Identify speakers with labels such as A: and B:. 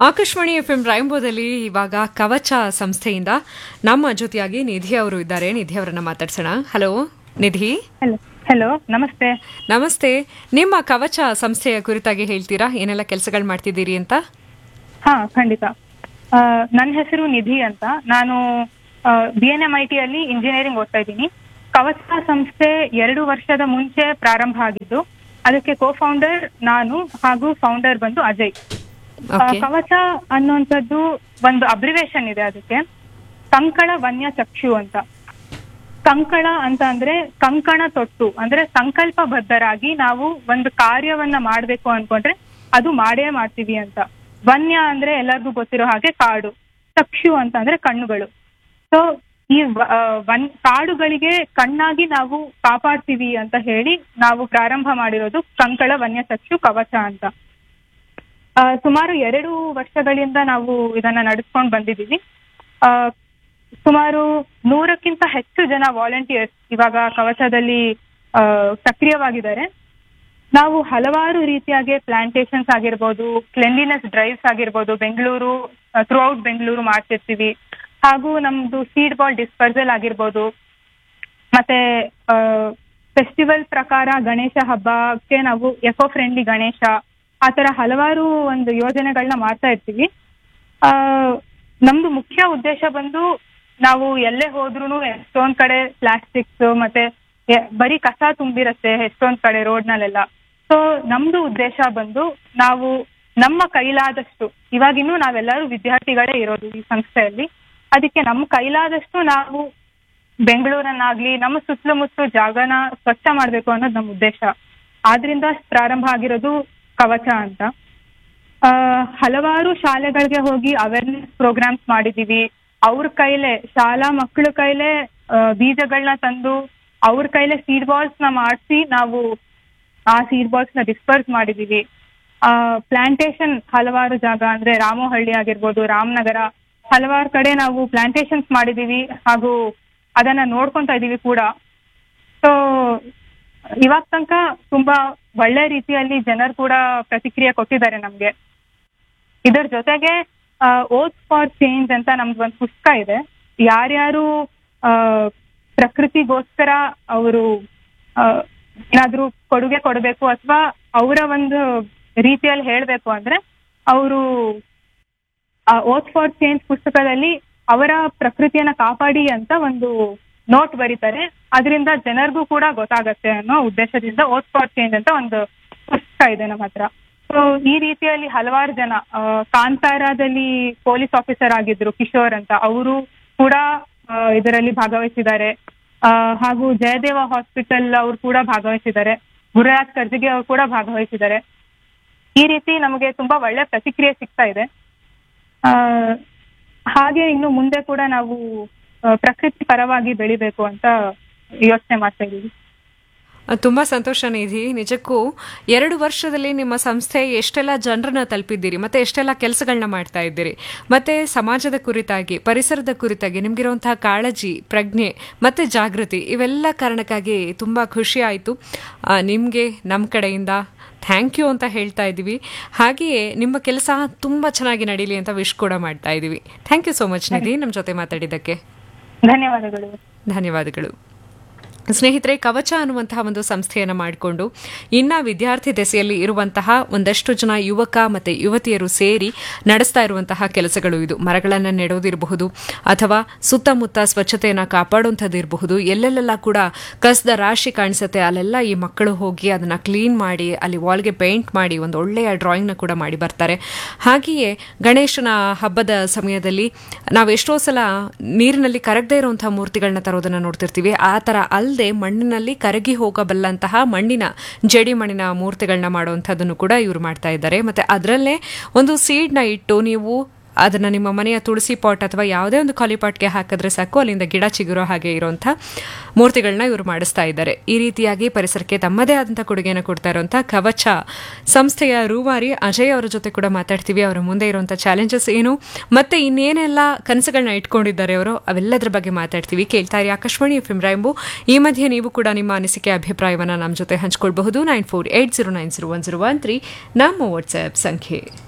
A: Akashvani F M ರಾಯಂಬೋದಲ್ಲಿ ಇವಾಗ ಕವಚ ಸಂಸ್ಥೆಯಿಂದ ನಮ್ಮ ಜೊತೆಯಾಗಿ ನಿಧಿ ಅವರು ಇದ್ದಾರೆ ನಿಧಿ ಅವರನ್ನ ಮಾತಾಡ್ಸೋಣ ಹಲೋ ನಿಧಿ
B: ಹಲೋ ಹಲೋ ನಮಸ್ತೆ
A: ನಮಸ್ತೆ ನಿಮ್ಮ ಕವಚ ಸಂಸ್ಥೆಯ ಕುರಿತಾಗಿ ಹೇಳ್ತೀರಾ ಏನೆಲ್ಲ ಕೆಲಸಗಳು ಮಾಡ್ತಿದ್ದೀರಿ ಅಂತ
B: ಹಾ ಖಂಡಿತ ಆ, ನನ್ನ ಹೆಸರು ನಿಧಿ ಅಂತ ನಾನು B N M I T ಅಲ್ಲಿ ಇಂಜಿನಿಯರಿಂಗ್ ಓದ್ತಾ ಇದ್ದೀನಿ ಕವಚ ಸಂಸ್ಥೆ ಎರಡು ವರ್ಷದ ಮುಂಚೆ ಪ್ರಾರಂಭ ಆಗಿದ್ದು ಅದಕ್ಕೆ ಕೋ ಫೌಂಡರ್ ನಾನು ಹಾಗೂ ಫೌಂಡರ್ ಬಂದು ಅಜಯ್ ಆ,
A: ಓಕೆ
B: ಕವಚ ಅನ್ನುವಂಥದ್ದು ಒಂದು ಅಬ್ರಿವೇಶನ್ ಇದೆ ಅದಕ್ಕೆ ಕಂಕಣ ವನ್ಯ ಚಕ್ಷು ಅಂತ ಕಂಕಣ ಅಂತ ಅಂದ್ರೆ ಕಂಕಣ ತೊಟ್ಟು ಅಂದ್ರೆ ಸಂಕಲ್ಪಬದ್ಧರಾಗಿ ನಾವು ಒಂದು ಕಾರ್ಯವನ್ನ ಮಾಡ್ಬೇಕು ಅನ್ಕೊಂಡ್ರೆ ಅದು ಮಾಡೇ ಮಾಡ್ತೀವಿ ಅಂತ ವನ್ಯ ಅಂದ್ರೆ ಎಲ್ಲರಿಗೂ ಗೊತ್ತಿರೋ ಹಾಗೆ ಕಾಡು ಚಕ್ಷು ಅಂತ ಅಂದ್ರೆ ಕಣ್ಣುಗಳು ಸೊ ಈ ವ- ಆ, ವನ್ ಕಾಡುಗಳಿಗೆ ಕಣ್ಣಾಗಿ ನಾವು ಕಾಪಾಡ್ತೀವಿ ಅಂತ ಹೇಳಿ ನಾವು ಪ್ರಾರಂಭ ಮಾಡಿರೋದು ಕಂಕಳ ವನ್ಯ ಚಕ್ಷು ಕವಚ ಅಂತ ಆ, ಸುಮಾರು ಎರಡು ವರ್ಷಗಳಿಂದ ನಾವು ಇದನ್ನ ನಡೆಸ್ಕೊಂಡು ಬಂದಿದ್ದೀವಿ ಆ, ಸುಮಾರು ನೂರಕ್ಕಿಂತ ಹೆಚ್ಚು ಜನ ವಾಲಂಟಿಯರ್ಸ್ ಇವಾಗ ಕವಚದಲ್ಲಿ ಆ, ಸಕ್ರಿಯವಾಗಿದ್ದಾರೆ ನಾವು ಹಲವಾರು ರೀತಿಯಾಗಿ ಪ್ಲಾಂಟೇಶನ್ಸ್ ಆಗಿರ್ಬೋದು ಕ್ಲೆನ್ಲಿನೆಸ್ ಡ್ರೈವ್ಸ್ ಆಗಿರ್ಬೋದು ಬೆಂಗಳೂರು ಥ್ರೂ ಔಟ್ ಬೆಂಗಳೂರು ಮಾಡ್ತಿರ್ತೀವಿ ಹಾಗೂ ನಮ್ದು ಸೀಡ್ ಬಾಲ್ ಡಿಸ್ಪರ್ಸಲ್ ಆಗಿರ್ಬೋದು ಮತ್ತೆ ಫೆಸ್ಟಿವಲ್ ಪ್ರಕಾರ ಗಣೇಶ ಹಬ್ಬಕ್ಕೆ ನಾವು ಎಕೋ ಫ್ರೆಂಡ್ಲಿ ಗಣೇಶ ಆ ತರ ಹಲವಾರು ಒಂದು ಯೋಜನೆಗಳನ್ನ ಮಾಡ್ತಾ ಇರ್ತೀವಿ ಆ, ನಮ್ದು ಮುಖ್ಯ ಉದ್ದೇಶ ಬಂದು ನಾವು ಎಲ್ಲೇ ಹೋದ್ರೂ ಎಷ್ಟೊಂದ್ ಕಡೆ ಪ್ಲಾಸ್ಟಿಕ್ಸ್ ಮತ್ತೆ ಎ- ಬರೀ ಕಸ ತುಂಬಿರತ್ತೆ ಎಷ್ಟೊಂದ್ ಕಡೆ ರೋಡ್ನಲ್ಲೆಲ್ಲ ಸೊ ನಮ್ದು ಉದ್ದೇಶ ಬಂದು ನಾವು ನಮ್ಮ ಕೈಲಾದಷ್ಟು ಇವಾಗಿನ್ನೂ ನಾವೆಲ್ಲರೂ ವಿದ್ಯಾರ್ಥಿಗಳೇ ಇರೋದು ಈ ಸಂಸ್ಥೆಯಲ್ಲಿ ಅದಕ್ಕೆ ನಮ್ಮ ಕೈಲಾದಷ್ಟು ನಾವು ಬೆಂಗಳೂರನ್ನಾಗ್ಲಿ ನಮ್ಮ ಸುತ್ತಮುತ್ತ ಜಾಗನ ಸ್ವಚ್ಛ ಮಾಡ್ಬೇಕು ಅನ್ನೋದು ನಮ್ಮ ಉದ್ದೇಶ ಆದ್ರಿಂದ ಪ್ರಾರಂಭ ಆಗಿರೋದು ಕವಚ ಅಂತ ಆ, ಹಲವಾರು ಶಾಲೆಗಳಿಗೆ ಹೋಗಿ ಅವೇರ್ನೆಸ್ ಪ್ರೋಗ್ರಾಮ್ಸ್ ಮಾಡಿದೀವಿ ಅವ್ರ ಕೈಲೇ ಶಾಲಾ ಮಕ್ಕಳ ಕೈಲೇ ಬೀಜಗಳನ್ನ ತಂದು ಅವ್ರ ಕೈಲೇ ಸೀಡ್ ಬಾಲ್ಸ್ ನ ಮಾಡಿಸಿ ನಾವು ಆ ಸೀಡ್ ಬಾಲ್ಸ್ ನ ಡಿಸ್ಪರ್ಸ್ ಮಾಡಿದೀವಿ ಪ್ಲಾಂಟೇಶನ್ ಹಲವಾರು ಜಾಗ ಅಂದ್ರೆ ರಾಮೋಹಳ್ಳಿ ಆಗಿರ್ಬೋದು ರಾಮನಗರ ಹಲವಾರು ಕಡೆ ನಾವು ಪ್ಲಾಂಟೇಶನ್ಸ್ ಮಾಡಿದೀವಿ ಹಾಗೂ ಅದನ್ನ ನೋಡ್ಕೊಂತ ಇದೀವಿ ಕೂಡ ಸೊ ಇವಾಗ ತನಕ ತುಂಬಾ ಒಳ್ಳೆ ರೀತಿಯಲ್ಲಿ ಜನರು ಕೂಡ ಪ್ರತಿಕ್ರಿಯೆ ಕೊಟ್ಟಿದ್ದಾರೆ ನಮ್ಗೆ ಇದರ ಜೊತೆಗೆ ಓತ್ ಫಾರ್ ಚೇಂಜ್ ಅಂತ ನಮ್ದು ಒಂದು ಪುಸ್ತಕ ಇದೆ ಯಾರ್ಯಾರು ಆ, ಪ್ರಕೃತಿಗೋಸ್ಕರ ಅವರು ಏನಾದ್ರೂ ಕೊಡುಗೆ ಕೊಡಬೇಕು ಅಥವಾ ಅವರ ಒಂದು ರೀತಿಯಲ್ಲಿ ಹೇಳ್ಬೇಕು ಅಂದ್ರೆ ಅವರು ಓತ್ ಫಾರ್ ಚೇಂಜ್ ಪುಸ್ತಕದಲ್ಲಿ ಅವರ ಪ್ರಕೃತಿಯನ್ನ ಕಾಪಾಡಿ ಅಂತ ಒಂದು ನೋಟ್ ಬರೀತಾರೆ ಅದರಿಂದ ಜನರಿಗೂ ಕೂಡ ಗೊತ್ತಾಗತ್ತೆ ಅನ್ನೋ ಉದ್ದೇಶದಿಂದ ಓತ್ ಫಾರ್ ಚೇಂಜ್ ಅಂತ ಒಂದು ಪುಸ್ತಕ ಇದೆ ನಮ್ಮ ಹತ್ರ ಸೊ ಈ ರೀತಿಯಲ್ಲಿ ಹಲವಾರು ಜನ ಆ, ಕಾಂತಾರದಲ್ಲಿ ಪೊಲೀಸ್ ಆಫೀಸರ್ ಆಗಿದ್ರು ಕಿಶೋರ್ ಅಂತ ಅವರು ಕೂಡ ಆ, ಇದರಲ್ಲಿ ಭಾಗವಹಿಸಿದ್ದಾರೆ ಆ, ಹಾಗೂ ಜಯದೇವ ಹಾಸ್ಪಿಟಲ್ ಅವರು ಕೂಡ ಭಾಗವಹಿಸಿದ್ದಾರೆ ಗುರುರಾಜ್ ಕರ್ಜಿಗೆ ಅವರು ಕೂಡ ಭಾಗವಹಿಸಿದ್ದಾರೆ ಈ ರೀತಿ ನಮಗೆ ತುಂಬಾ ಒಳ್ಳೆ ಪ್ರತಿಕ್ರಿಯೆ ಸಿಗ್ತಾ ಇದೆ ಆ, ಹಾಗೆ ಇನ್ನು ಮುಂದೆ ಕೂಡ ನಾವು ಆ, ಪ್ರಕೃತಿ ಪರವಾಗಿ ಬೆಳಿಬೇಕು ಅಂತ ಯೋಚನೆ ಮಾಡ್ತಾ ಇದ್ದೀವಿ
A: ಅಹ್, ತುಂಬಾ ಸಂತೋಷ ನಿಧಿ ನಿಜಕ್ಕೂ ಎರಡು ವರ್ಷದಲ್ಲಿ ನಿಮ್ಮ ಸಂಸ್ಥೆ ಎಷ್ಟೆಲ್ಲ ಜನರನ್ನ ತಲುಪಿದ್ದೀರಿ ಮತ್ತೆ ಎಷ್ಟೆಲ್ಲ ಕೆಲಸಗಳನ್ನ ಮಾಡ್ತಾ ಇದ್ದೀರಿ ಮತ್ತೆ ಸಮಾಜದ ಕುರಿತಾಗಿ ಪರಿಸರದ ಕುರಿತಾಗಿ ನಿಮ್ಗಿರುವಂತಹ ಕಾಳಜಿ ಪ್ರಜ್ಞೆ ಮತ್ತೆ ಜಾಗೃತಿ ಇವೆಲ್ಲ ಕಾರಣಕ್ಕಾಗಿ ತುಂಬಾ ಖುಷಿ ಆಯಿತು ನಿಮಗೆ ನಮ್ಮ ಕಡೆಯಿಂದ ಥ್ಯಾಂಕ್ ಯು ಅಂತ ಹೇಳ್ತಾ ಇದ್ದೀವಿ ಹಾಗೆಯೇ ನಿಮ್ಮ ಕೆಲಸ ತುಂಬ ಚೆನ್ನಾಗಿ ನಡೀಲಿ ಅಂತ ವಿಶ್ ಕೂಡ ಮಾಡ್ತಾ ಇದ್ದೀವಿ thank you so much Nidhi ನಮ್ಮ ಜೊತೆ ಮಾತಾಡಿದ್ದಕ್ಕೆ
B: ಧನ್ಯವಾದಗಳು
A: ಧನ್ಯವಾದಗಳು ಸ್ನೇಹಿತರೆ ಕವಚ ಅನ್ನುವಂತಹ ಒಂದು ಸಂಸ್ಥೆಯನ್ನು ಮಾಡಿಕೊಂಡು ಇನ್ನ ವಿದ್ಯಾರ್ಥಿ ದೆಸೆಯಲ್ಲಿ ಇರುವಂತಹ ಒಂದಷ್ಟು ಜನ ಯುವಕ ಮತ್ತು ಯುವತಿಯರು ಸೇರಿ ನಡೆಸ್ತಾ ಇರುವಂತಹ ಕೆಲಸಗಳು ಇದು ಮರಗಳನ್ನು ನೆಡೋದಿರಬಹುದು ಅಥವಾ ಸುತ್ತಮುತ್ತ ಸ್ವಚ್ಛತೆಯನ್ನು ಕಾಪಾಡುವಂಥದ್ದು ಇರಬಹುದು ಎಲ್ಲೆಲ್ಲೆಲ್ಲ ಕೂಡ ಕಸದ ರಾಶಿ ಕಾಣಿಸುತ್ತೆ ಅಲ್ಲೆಲ್ಲ ಈ ಮಕ್ಕಳು ಹೋಗಿ ಅದನ್ನು ಕ್ಲೀನ್ ಮಾಡಿ ಅಲ್ಲಿ ವಾಲ್ಗೆ ಪೇಂಟ್ ಮಾಡಿ ಒಂದು ಒಳ್ಳೆಯ ಡ್ರಾಯಿಂಗ್ನ ಕೂಡ ಮಾಡಿ ಬರ್ತಾರೆ ಹಾಗೆಯೇ ಗಣೇಶನ ಹಬ್ಬದ ಸಮಯದಲ್ಲಿ ನಾವು ಎಷ್ಟೋ ಸಲ ನೀರಿನಲ್ಲಿ ಕರಗದೇ ಇರುವಂತಹ ಮೂರ್ತಿಗಳನ್ನ ತರೋದನ್ನ ನೋಡ್ತಿರ್ತೀವಿ ಆ ಥರ ಅಲ್ಲದೆ ಮಣ್ಣಿನಲ್ಲಿ ಕರಗಿ ಹೋಗಬಲ್ಲಂತಹ ಮಣ್ಣಿನ ಜಡಿ ಮಣ್ಣಿನ ಮೂರ್ತಿಗಳನ್ನ ಮಾಡುವಂಥದ್ದನ್ನು ಕೂಡ ಇವರು ಮಾಡ್ತಾ ಇದ್ದಾರೆ ಮತ್ತೆ ಅದರಲ್ಲೇ ಒಂದು ಸೀಡ್ನ ಇಟ್ಟು ನೀವು ಅದನ್ನು ನಿಮ್ಮ ಮನೆಯ ತುಳಸಿ ಪಾಟ್ ಅಥವಾ ಯಾವುದೇ ಒಂದು ಖಾಲಿ ಪಾಟ್ಗೆ ಹಾಕಿದ್ರೆ ಸಾಕು ಅಲ್ಲಿಂದ ಗಿಡ ಚಿಗುರೋ ಹಾಗೆ ಇರುವಂಥ ಮೂರ್ತಿಗಳನ್ನ ಇವರು ಮಾಡಿಸ್ತಾ ಇದ್ದಾರೆ ಈ ರೀತಿಯಾಗಿ ಪರಿಸರಕ್ಕೆ ತಮ್ಮದೇ ಆದಂಥ ಕೊಡುಗೆಯನ್ನು ಕೊಡ್ತಾ ಇರುವಂಥ ಕವಚ ಸಂಸ್ಥೆಯ ರೂವಾರಿ ಅಜಯ್ ಅವರ ಜೊತೆ ಕೂಡ ಮಾತಾಡ್ತೀವಿ ಅವರ ಮುಂದೆ ಇರುವಂಥ ಚಾಲೆಂಜಸ್ ಏನು ಮತ್ತೆ ಇನ್ನೇನೆಲ್ಲ ಕನಸುಗಳನ್ನ ಇಟ್ಕೊಂಡಿದ್ದಾರೆ ಅವರು ಅವೆಲ್ಲದರ ಬಗ್ಗೆ ಮಾತಾಡ್ತೀವಿ ಕೇಳ್ತಾ ಇರಿ ಆಕಾಶವಾಣಿ ಎಫ್ ಎಂ ರಾಯಂಬು ಈ ಮಧ್ಯೆ ನೀವು ಕೂಡ ನಿಮ್ಮ ಅನಿಸಿಕೆ ಅಭಿಪ್ರಾಯವನ್ನು ನಮ್ಮ ಜೊತೆ ಹಂಚ್ಕೊಳ್ಬಹುದು nine four eight zero nine zero one zero one three ನಮ್ಮ ವಾಟ್ಸ್ಆ್ಯಪ್ ಸಂಖ್ಯೆ